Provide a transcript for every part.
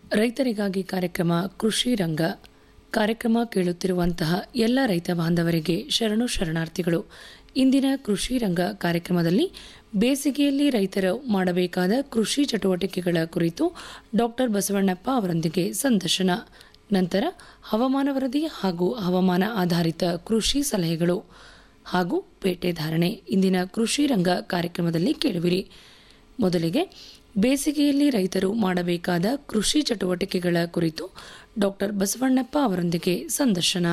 ರೈತರಿಗಾಗಿ ಕಾರ್ಯಕ್ರಮ ಕೃಷಿ ರಂಗ ಕಾರ್ಯಕ್ರಮ ಕೇಳುತ್ತಿರುವಂತಹ ಎಲ್ಲ ರೈತ ಬಾಂಧವರಿಗೆ ಶರಣು ಶರಣಾರ್ಥಿಗಳು ಇಂದಿನ ಕೃಷಿ ರಂಗ ಕಾರ್ಯಕ್ರಮದಲ್ಲಿ ಬೇಸಿಗೆಯಲ್ಲಿ ರೈತರು ಮಾಡಬೇಕಾದ ಕೃಷಿ ಚಟುವಟಿಕೆಗಳ ಕುರಿತು ಡಾಕ್ಟರ್ ಬಸವಣ್ಣಪ್ಪ ಅವರೊಂದಿಗೆ ಸಂದರ್ಶನ ನಂತರ ಹವಾಮಾನ ವರದಿ ಹಾಗೂ ಹವಾಮಾನ ಆಧಾರಿತ ಕೃಷಿ ಸಲಹೆಗಳು ಹಾಗೂ ಪೇಟೆ ಧಾರಣೆ ಇಂದಿನ ಕೃಷಿ ರಂಗ ಕಾರ್ಯಕ್ರಮದಲ್ಲಿ ಕೇಳುವಿರಿ ಮೊದಲಿಗೆ ಬೇಸಿಗೆಯಲ್ಲಿ ರೈತರು ಮಾಡಬೇಕಾದ ಕೃಷಿ ಚಟುವಟಿಕೆಗಳ ಕುರಿತು ಡಾಕ್ಟರ್ ಬಸವಣ್ಣಪ್ಪ ಅವರೊಂದಿಗೆ ಸಂದರ್ಶನ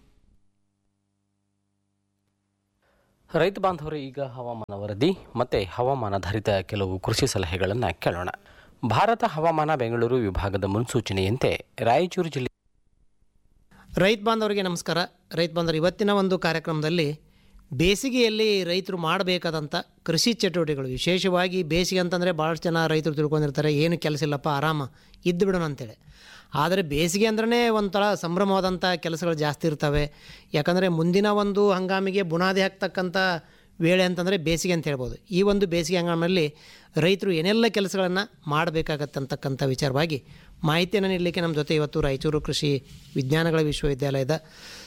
ರೈತ ಬಾಂಧವರು ಈಗ ಹವಾಮಾನ ವರದಿ ಮತ್ತು ಹವಾಮಾನಾಧಾರಿತ ಕೆಲವು ಕೃಷಿ ಸಲಹೆಗಳನ್ನು ಕೇಳೋಣ ಭಾರತ ಹವಾಮಾನ ಬೆಂಗಳೂರು ವಿಭಾಗದ ಮುನ್ಸೂಚನೆಯಂತೆ ರಾಯಚೂರು ಜಿಲ್ಲೆ ರೈತ ಬಾಂಧವರಿಗೆ ನಮಸ್ಕಾರ ರೈತ ಬಾಂಧವರು ಇವತ್ತಿನ ಒಂದು ಕಾರ್ಯಕ್ರಮದಲ್ಲಿ ಬೇಸಿಗೆಯಲ್ಲಿ ರೈತರು ಮಾಡಬೇಕಾದಂಥ ಕೃಷಿ ಚಟುವಟಿಕೆಗಳು ವಿಶೇಷವಾಗಿ ಬೇಸಿಗೆ ಅಂತಂದರೆ ಭಾಳಷ್ಟು ಜನ ರೈತರು ತಿಳ್ಕೊಂಡಿರ್ತಾರೆ ಏನು ಕೆಲಸ ಇಲ್ಲಪ್ಪ ಆರಾಮ ಇದ್ದು ಬಿಡೋಣ ಅಂತೇಳಿ ಆದರೆ ಬೇಸಿಗೆ ಅಂದ್ರೆ ಒಂಥರ ಸಂಭ್ರಮವಾದಂಥ ಕೆಲಸಗಳು ಜಾಸ್ತಿ ಇರ್ತವೆ ಯಾಕಂದರೆ ಮುಂದಿನ ಒಂದು ಹಂಗಾಮಿಗೆ ಬುನಾದಿ ಹಾಕ್ತಕ್ಕಂಥ ವೇಳೆ ಅಂತಂದರೆ ಬೇಸಿಗೆ ಅಂತ ಹೇಳ್ಬೋದು ಈ ಒಂದು ಬೇಸಿಗೆ ಹಂಗಾಮಲ್ಲಿ ರೈತರು ಏನೆಲ್ಲ ಕೆಲಸಗಳನ್ನು ಮಾಡಬೇಕಾಗತ್ತೆ ಅಂತಕ್ಕಂಥ ವಿಚಾರವಾಗಿ ಮಾಹಿತಿಯನ್ನು ನೀಡಲಿಕ್ಕೆ ನಮ್ಮ ಜೊತೆ ಇವತ್ತು ರಾಯಚೂರು ಕೃಷಿ ವಿಜ್ಞಾನಗಳ ವಿಶ್ವವಿದ್ಯಾಲಯದ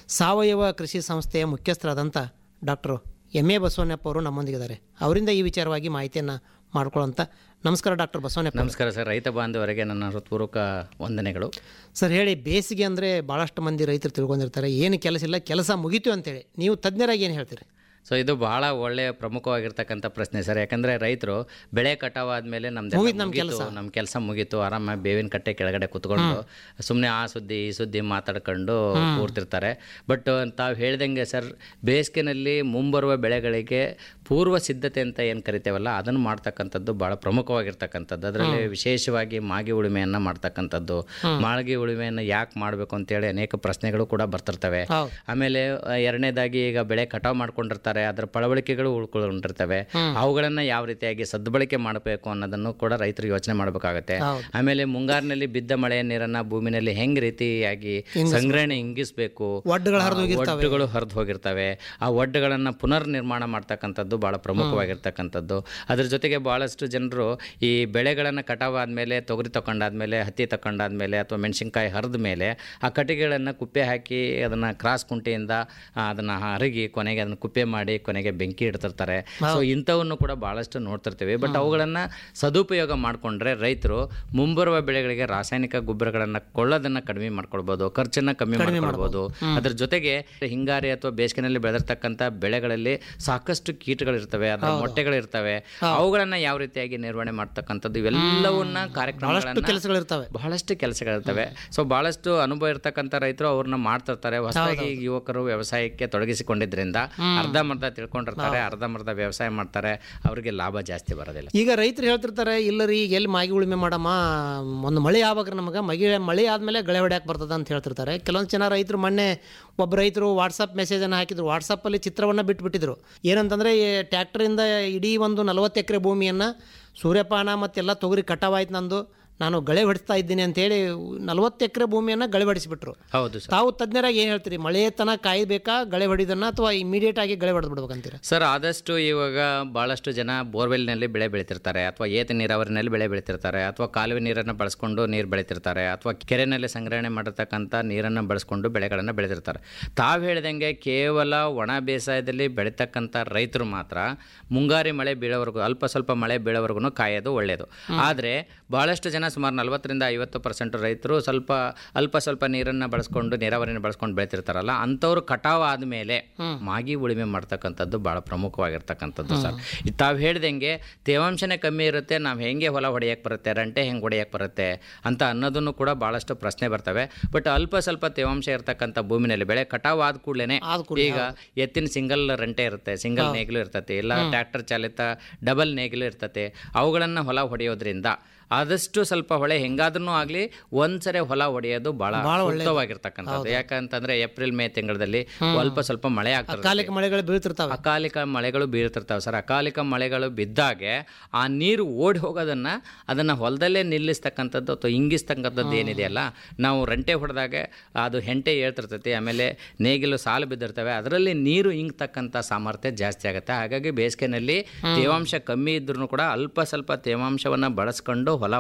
ಸಾವಯವ ಕೃಷಿ ಸಂಸ್ಥೆಯ ಮುಖ್ಯಸ್ಥರಾದಂಥ ಡಾಕ್ಟರ್ ಎಮ್ ಎ ಬಸವಣ್ಣಪ್ಪ ಅವರು ನಮ್ಮೊಂದಿಗಿದ್ದಾರೆ ಅವರಿಂದ ಈ ವಿಚಾರವಾಗಿ ಮಾಹಿತಿಯನ್ನು ಮಾಡ್ಕೊಳ್ಳೋಂಥ ನಮಸ್ಕಾರ ಡಾಕ್ಟರ್ ಬಸವಣ್ಣಪ್ಪ ನಮಸ್ಕಾರ ಸರ್ ರೈತ ಬಾಂಧವರಿಗೆ ನನ್ನ ಹೃತ್ಪೂರ್ವಕ ವಂದನೆಗಳು ಸರ್ ಹೇಳಿ ಬೇಸಿಗೆ ಅಂದರೆ ಭಾಳಷ್ಟು ಮಂದಿ ರೈತರು ತಿಳ್ಕೊಂಡಿರ್ತಾರೆ ಏನು ಕೆಲಸ ಇಲ್ಲ ಕೆಲಸ ಮುಗೀತು ಅಂತೇಳಿ ನೀವು ತಜ್ಞರಾಗಿ ಏನು ಹೇಳ್ತೀರಿ ಸೊ ಇದು ಬಹಳ ಒಳ್ಳೆಯ ಪ್ರಮುಖವಾಗಿರ್ತಕ್ಕಂಥ ಪ್ರಶ್ನೆ ಸರ್ ಯಾಕಂದ್ರೆ ರೈತರು ಬೆಳೆ ಕಟಾವಾದ್ಮೇಲೆ ನಮ್ದು ಮುಗೀತು ನಮ್ಮ ಕೆಲಸ ನಮ್ಮ ಕೆಲಸ ಮುಗೀತು ಆರಾಮಾಗಿ ಬೇವಿನ ಕಟ್ಟೆ ಕೆಳಗಡೆ ಕುತ್ಕೊಂಡು ಸುಮ್ಮನೆ ಆ ಸುದ್ದಿ ಈ ಸುದ್ದಿ ಮಾತಾಡ್ಕೊಂಡು ಕೂರ್ತಿರ್ತಾರೆ ಬಟ್ ತಾವು ಹೇಳ್ದಂಗೆ ಸರ್ ಬೇಸಿಗೆನಲ್ಲಿ ಮುಂಬರುವ ಬೆಳೆಗಳಿಗೆ ಪೂರ್ವ ಸಿದ್ಧತೆ ಅಂತ ಏನು ಕರಿತೇವಲ್ಲ ಅದನ್ನು ಮಾಡ್ತಕ್ಕಂಥದ್ದು ಬಹಳ ಪ್ರಮುಖವಾಗಿರ್ತಕ್ಕಂಥದ್ದು ಅದರಲ್ಲಿ ವಿಶೇಷವಾಗಿ ಮಾಗಿ ಉಳುಮೆಯನ್ನು ಮಾಡ್ತಕ್ಕಂಥದ್ದು ಮಾಳ್ಗಿ ಉಳುಮೆಯನ್ನು ಯಾಕೆ ಮಾಡಬೇಕು ಅಂತೇಳಿ ಅನೇಕ ಪ್ರಶ್ನೆಗಳು ಕೂಡ ಬರ್ತಿರ್ತವೆ ಹೌದು. ಆಮೇಲೆ ಆ, ಎರಡನೇದಾಗಿ ಈಗ ಬೆಳೆ ಕಟಾವು ಮಾಡ್ಕೊಂಡಿರ್ತಾರೆ ಅದರ ಪಳವಳಿಕೆಗಳು ಉಳ್ಕೊಂಡಿರ್ತವೆ ಅವುಗಳನ್ನ ಯಾವ ರೀತಿಯಾಗಿ ಸದ್ಬಳಕೆ ಮಾಡಬೇಕು ಅನ್ನೋದನ್ನು ಕೂಡ ರೈತರು ಯೋಚನೆ ಮಾಡಬೇಕಾಗತ್ತೆ ಹೌದು. ಆಮೇಲೆ ಮುಂಗಾರಿನಲ್ಲಿ ಬಿದ್ದ ಮಳೆಯ ನೀರನ್ನ ಭೂಮಿನಲ್ಲಿ ಹೆಂಗ್ ರೀತಿಯಾಗಿ ಸಂಗ್ರಹಣೆ ಇಂಗಿಸ್ಬೇಕು ಒಡ್ಡುಗಳು ಹರಿದು ಆ, ಒಡ್ಡುಗಳು ಹರಿದು ಹೋಗಿರ್ತವೆ ಆ ಒಡ್ಡುಗಳನ್ನ ಪುನರ್ ನಿರ್ಮಾಣ ಮಾಡ್ತಕ್ಕಂಥದ್ದು ಬಹಳ ಪ್ರಮುಖವಾಗಿರ್ತಕ್ಕಂಥದ್ದು ಅದ್ರ ಜೊತೆಗೆ ಬಹಳಷ್ಟು ಜನರು ಈ ಬೆಳೆಗಳನ್ನು ಕಟಾವಾದ್ಮೇಲೆ ತೊಗರಿ ತಕೊಂಡಾದ್ಮೇಲೆ ಹತ್ತಿ ತಕೊಂಡಾದ್ಮೇಲೆ ಅಥವಾ ಮೆಣಸಿನ್ಕಾಯಿ ಹರಿದ ಮೇಲೆ ಆ ಕಟ್ಟಿಗೆಗಳನ್ನು ಕುಪ್ಪೆ ಹಾಕಿ ಅದನ್ನ ಕ್ರಾಸ್ ಕುಂಟೆಯಿಂದ ಆ, ಅದನ್ನ ಹರಗಿ ಕೊನೆಗೆ ಅದನ್ನ ಕುಪ್ಪೆ ಮಾಡಿ ಕೊನೆಗೆ ಬೆಂಕಿ ಇಡ್ತಿರ್ತಾರೆ ಸೊ ಇಂಥವನ್ನು ಕೂಡ ಬಹಳಷ್ಟು ನೋಡ್ತಿರ್ತೀವಿ ಬಟ್ ಅವುಗಳನ್ನ ಸದುಪಯೋಗ ಮಾಡಿಕೊಂಡ್ರೆ ರೈತರು ಮುಂಬರುವ ಬೆಳೆಗಳಿಗೆ ರಾಸಾಯನಿಕ ಗೊಬ್ಬರಗಳನ್ನು ಕೊಳ್ಳೋದನ್ನ ಕಡಿಮೆ ಮಾಡ್ಕೊಳ್ಬೋದು ಖರ್ಚನ್ನ ಕಮ್ಮಿ ಮಾಡ್ಕೊಳ್ಬೋದು ಅದ್ರ ಜೊತೆಗೆ ಹಿಂಗಾರಿ ಅಥವಾ ಬೇಸಿಗೆನಲ್ಲಿ ಬೆಳೆದಿರ್ತಕ್ಕಂಥ ಬೆಳೆಗಳಲ್ಲಿ ಸಾಕಷ್ಟು ಕೀಟಗಳಿರ್ತವೆ ಅದರ ಮೊಟ್ಟೆಗಳಿರ್ತವೆ ಅವುಗಳನ್ನ ಯಾವ ರೀತಿಯಾಗಿ ನಿರ್ವಹಣೆ ಮಾಡ್ತಕ್ಕಂಥದ್ದು ಇವೆಲ್ಲವನ್ನ ಕಾರ್ಯಕ್ರಮಗಳನ್ನ ಕೆಲಸಗಳಿರ್ತವೆ ಬಹಳಷ್ಟು ಕೆಲಸಗಳಿರ್ತವೆ ಸೊ ಬಹಳಷ್ಟು ಅನುಭವ ಇರ್ತಕ್ಕಂಥ ರೈತರು ಅವ್ರನ್ನ ಮಾಡ್ತಿರ್ತಾರೆ ಹೊಸದಾಗಿ ಯುವಕರು ವ್ಯವಸಾಯಕ್ಕೆ ತೊಡಗಿಸಿಕೊಂಡಿದ್ರಿಂದ ಅರ್ಧಂಬರ್ಧ ತಿಳ್ಕೊಂಡಿರ್ತಾರೆ ಅರ್ಧಂಬರ್ಧ ವ್ಯವಸಾಯ ಮಾಡ್ತಾರೆ ಅವರಿಗೆ ಲಾಭ ಜಾಸ್ತಿ ಬರೋದಿಲ್ಲ ಈಗ ರೈತರು ಹೇಳ್ತಿರ್ತಾರೆ ಇಲ್ಲ ರೀ ಈಗ ಎಲ್ಲಿ ಮಾಗಿ ಉಳುಮೆ ಮಾಡಮ್ಮ ಒಂದು ಮಳೆ ಆಗ್ಬೇಕ್ರಿ ನಮಗೆ ಮಗಿ ಮಳೆ ಆದಮೇಲೆ ಗಳೆ ಹೊಡ್ಯಾಕೆ ಬರ್ತದೆ ಅಂತ ಹೇಳ್ತಿರ್ತಾರೆ ಕೆಲವೊಂದು ಜನ ರೈತರು ಮೊನ್ನೆ ಒಬ್ಬ ರೈತರು ವಾಟ್ಸಪ್ ಮೆಸೇಜನ್ನು ಹಾಕಿದ್ರು ವಾಟ್ಸಪ್ಪಲ್ಲಿ ಚಿತ್ರವನ್ನು ಬಿಟ್ಬಿಟ್ಟಿದ್ರು ಏನಂತಂದರೆ ಟ್ಯಾಕ್ಟ್ರಿಂದ ಇಡೀ ಒಂದು ನಲವತ್ತು ಎಕರೆ ಭೂಮಿಯನ್ನು ಸೂರ್ಯಪಾನ ಮತ್ತೆಲ್ಲ ತೊಗರಿ ಕಟಾವಾಯ್ತು ನಂದು ನಾನು ಗಳೆ ಹೊಡಿಸ್ತಾ ಇದ್ದೀನಿ ಅಂತೇಳಿ ನಲವತ್ತು ಎಕರೆ ಭೂಮಿಯನ್ನು ಗಳೆ ಹೊಡಿಸ್ಬಿಟ್ರು ಹೌದು ಸರ್ ತಾವು ತಜ್ಞರಾಗಿ ಏನು ಹೇಳ್ತೀರಿ ಮಳೆಯ ತನಕ ಕಾಯಬೇಕಾ ಗಳೆ ಹೊಡಿದನ್ನ ಅಥವಾ ಇಮಿಡಿಯೇಟ್ ಆಗಿ ಗಳೆ ಹೊಡೆದು ಬಿಡ್ಬೇಕಂತೀರ ಸರ್ ಆದಷ್ಟು ಇವಾಗ ಭಾಳಷ್ಟು ಜನ ಬೋರ್ವೆಲ್ನಲ್ಲಿ ಬೆಳೆ ಬೆಳಿತಿರ್ತಾರೆ ಅಥವಾ ಏತ ನೀರಾವರಿನಲ್ಲಿ ಬೆಳೆ ಬೆಳಿತಿರ್ತಾರೆ ಅಥವಾ ಕಾಲುವೆ ನೀರನ್ನು ಬಳಸ್ಕೊಂಡು ನೀರು ಬೆಳಿತಿರ್ತಾರೆ ಅಥವಾ ಕೆರೆನಲ್ಲಿ ಸಂಗ್ರಹಣೆ ಮಾಡಿರ್ತಕ್ಕಂಥ ನೀರನ್ನು ಬಳಸ್ಕೊಂಡು ಬೆಳೆಗಳನ್ನು ಬೆಳೆದಿರ್ತಾರೆ ತಾವು ಹೇಳ್ದಂಗೆ ಕೇವಲ ಒಣ ಬೇಸಾಯದಲ್ಲಿ ಬೆಳೀತಕ್ಕಂಥ ರೈತರು ಮಾತ್ರ ಮುಂಗಾರಿ ಮಳೆ ಬೀಳೋವರೆಗೂ ಅಲ್ಪ ಸ್ವಲ್ಪ ಮಳೆ ಬೀಳೋವರೆಗೂ ಕಾಯೋದು ಒಳ್ಳೆಯದು ಆದರೆ ಭಾಳಷ್ಟು ಜನ ಸುಮಾರು ನಲವತ್ತರಿಂದ ಐವತ್ತು ಪರ್ಸೆಂಟ್ ರೈತರು ಸ್ವಲ್ಪ ಅಲ್ಪ ಸ್ವಲ್ಪ ನೀರನ್ನು ಬಳಸ್ಕೊಂಡು ನೀರಾವರಿನ ಬಳಸ್ಕೊಂಡು ಬೆಳಿತಿರ್ತಾರಲ್ಲ ಅಂಥವ್ರು ಕಟಾವು ಆದಮೇಲೆ ಮಾಗಿ ಉಳುಮೆ ಮಾಡ್ತಕ್ಕಂಥದ್ದು ಭಾಳ ಪ್ರಮುಖವಾಗಿರ್ತಕ್ಕಂಥದ್ದು ಸರ್ ಇದು ತಾವು ಹೇಳ್ದಂಗೆ ತೇವಾಂಶನೇ ಕಮ್ಮಿ ಇರುತ್ತೆ ನಾವು ಹೆಂಗೆ ಹೊಲ ಹೊಡೆಯಕ್ಕೆ ಬರುತ್ತೆ ರಂಟೆ ಹೆಂಗೆ ಹೊಡೆಯಕ್ಕೆ ಬರುತ್ತೆ ಅಂತ ಅನ್ನೋದನ್ನು ಕೂಡ ಭಾಳಷ್ಟು ಪ್ರಶ್ನೆ ಬರ್ತವೆ ಬಟ್ ಅಲ್ಪ ಸ್ವಲ್ಪ ತೇವಾಂಶ ಇರ್ತಕ್ಕಂಥ ಭೂಮಿನಲ್ಲಿ ಬೆಳೆ ಕಟಾವು ಆದ ಕೂಡಲೇ ಆದ ಕೂಡ್ಲೇ, ಈಗ ಎತ್ತಿನ ಸಿಂಗಲ್ ರಂಟೆ ಇರುತ್ತೆ ಸಿಂಗಲ್ ನೇಗಿಲು ಇರ್ತತೆ ಇಲ್ಲ ಟ್ರ್ಯಾಕ್ಟರ್ ಚಾಲಿತ ಡಬಲ್ ನೇಗಿಲು ಇರ್ತತೆ ಅವುಗಳನ್ನು ಹೊಲ ಹೊಡೆಯೋದ್ರಿಂದ ಆದಷ್ಟು ಸ್ವಲ್ಪ ಹೊಳೆ ಹೆಂಗಾದ್ರೂ ಆಗಲಿ ಒಂದ್ಸರಿ ಹೊಲ ಹೊಡೆಯೋದು ಬಹಳ ಸೂಕ್ತವಾಗಿರ್ತಕ್ಕಂಥದ್ದು ಯಾಕಂತಂದ್ರೆ ಏಪ್ರಿಲ್ ಮೇ ತಿಂಗಳಲ್ಲಿ ಸ್ವಲ್ಪ ಸ್ವಲ್ಪ ಮಳೆ ಆಗ್ತದೆ ಕಾಲಿಕ ಮಳೆಗಳು ಬೀಳ್ತಿರ್ತಾವೆ ಅಕಾಲಿಕ ಮಳೆಗಳು ಬೀಳ್ತಿರ್ತಾವೆ ಸರ್ ಅಕಾಲಿಕ ಮಳೆಗಳು ಬಿದ್ದಾಗೆ ಆ ನೀರು ಓಡಿ ಹೋಗೋದನ್ನ ಅದನ್ನ ಹೊಲದಲ್ಲೇ ನಿಲ್ಲಿಸ್ತಕ್ಕಂಥದ್ದು ಅಥವಾ ಇಂಗಿಸ್ತಕ್ಕಂಥದ್ದು ಏನಿದೆಯಲ್ಲ ನಾವು ರಂಟೆ ಹೊಡೆದಾಗ ಅದು ಹೆಂಟೆ ಹೇಳ್ತಿರ್ತೈತಿ ಆಮೇಲೆ ನೇಗಿಲು ಸಾಲು ಬಿದ್ದಿರ್ತವೆ ಅದರಲ್ಲಿ ನೀರು ಇಂಗ್ತಕ್ಕಂಥ ಸಾಮರ್ಥ್ಯ ಜಾಸ್ತಿ ಆಗುತ್ತೆ ಹಾಗಾಗಿ ಬೇಸಿಗೆನಲ್ಲಿ ತೇವಾಂಶ ಕಮ್ಮಿ ಇದ್ರೂ ಕೂಡ ಅಲ್ಪ ಸ್ವಲ್ಪ ತೇವಾಂಶವನ್ನ ಬಳಸ್ಕೊಂಡು ಹೊಲ ಹೊಡೆಯೋದು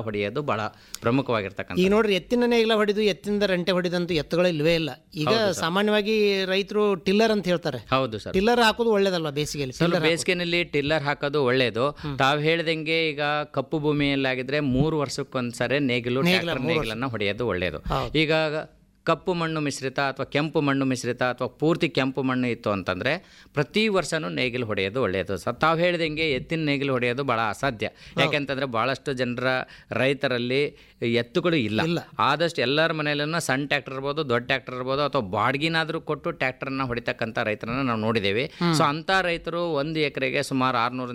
ಭಾಳ ಪ್ರಮುಖವಾಗಿರ್ತಕ್ಕಂಥ ಈಗ ನೋಡ್ರಿ ಎತ್ತಿನ ನೇಗಿಲ ಹೊಡಿದು ಎತ್ತಿಂದ ರಂಟೆ ಹೊಡಿದಂತೂ ಎತ್ತುಗಳು ಇಲ್ವೇ ಇಲ್ಲ ಈಗ ಸಾಮಾನ್ಯವಾಗಿ ರೈತರು ಟಿಲ್ಲರ್ ಅಂತ ಹೇಳ್ತಾರೆ ಹೌದು ಸರ್ ಟಿಲ್ಲರ್ ಹಾಕೋದು ಒಳ್ಳೇದಲ್ವಾ ಬೇಸಿಗೆಯಲ್ಲಿ ಸ್ವಲ್ಪ ಬೇಸಿಗೆನಲ್ಲಿ ಟಿಲ್ಲರ್ ಹಾಕೋದು ಒಳ್ಳೇದು ತಾವು ಹೇಳ್ದಂಗೆ ಈಗ ಕಪ್ಪು ಭೂಮಿಯಲ್ಲಾಗಿದ್ರೆ ಮೂರು ವರ್ಷಕ್ಕೊಂದ್ಸರಿ ನೇಗಿಲು ಟ್ರ್ಯಾಕ್ಟರ್ ನೇಗಿಲನ್ನ ಹೊಡೆಯೋದು ಒಳ್ಳೇದು ಈಗ ಕಪ್ಪು ಮಣ್ಣು ಮಿಶ್ರಿತ ಅಥವಾ ಕೆಂಪು ಮಣ್ಣು ಮಿಶ್ರಿತ ಅಥವಾ ಪೂರ್ತಿ ಕೆಂಪು ಮಣ್ಣು ಇತ್ತು ಅಂತಂದ್ರೆ ಪ್ರತಿ ವರ್ಷನೂ ನೇಗಿಲು ಹೊಡೆಯೋದು ಒಳ್ಳೆಯದು ಸ ತಾವು ಹೇಳ್ದಂಗೆ ಎತ್ತಿನ ನೇಗಿಲು ಹೊಡೆಯೋದು ಬಹಳ ಅಸಾಧ್ಯ ಯಾಕೆಂತಂದ್ರೆ ಬಹಳಷ್ಟು ಜನರ ರೈತರಲ್ಲಿ ಎತ್ತುಗಳು ಇಲ್ಲ ಆದಷ್ಟು ಎಲ್ಲರ ಮನೆಯಲ್ಲೂ ಸಣ್ಣ ಟ್ರ್ಯಾಕ್ಟರ್ ಇರ್ಬೋದು ದೊಡ್ಡ ಟ್ರ್ಯಾಕ್ಟರ್ ಇರ್ಬೋದು ಅಥವಾ ಬಾಡ್ಗಿನಾದ್ರೂ ಕೊಟ್ಟು ಟ್ರ್ಯಾಕ್ಟರ್ನ ಹೊಡಿತಕ್ಕಂಥ ರೈತರನ್ನ ನಾವು ನೋಡಿದ್ದೇವೆ ಸೊ ಅಂಥ ರೈತರು ಒಂದು ಎಕರೆಗೆ ಸುಮಾರು ಆರ್ನೂರ